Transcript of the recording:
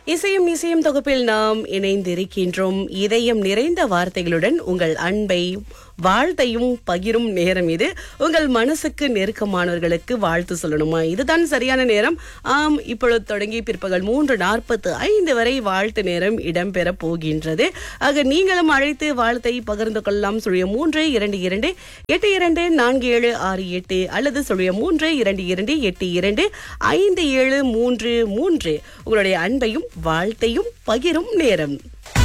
இசையும் இசையும் தொகுப்பில் நாம் இணைந்திருக்கின்றோம் இதயம் நிறைந்த வார்த்தைகளுடன் உங்கள் அன்பை வாழ்த்தையும் பகிரும் நேரம் இது உங்கள் மனசுக்கு நெருக்கமானவர்களுக்கு வாழ்த்து சொல்லணுமா இதுதான் சரியான நேரம் ஆம் இப்பொழுது தொடங்கி பிற்பகல் மூன்று நாற்பத்து ஐந்து வரை வாழ்த்து நேரம் இடம்பெற போகின்றது ஆக நீங்களும் அழைத்து வாழ்த்தை பகிர்ந்து கொள்ளலாம் சுழிய மூன்று இரண்டு இரண்டு எட்டு இரண்டு நான்கு ஏழு ஆறு எட்டு அல்லது சுழிய மூன்று இரண்டு இரண்டு எட்டு இரண்டு ஐந்து ஏழு மூன்று மூன்று உங்களுடைய அன்பையும் வாழ்த்தையும் பகிரும் நேரம்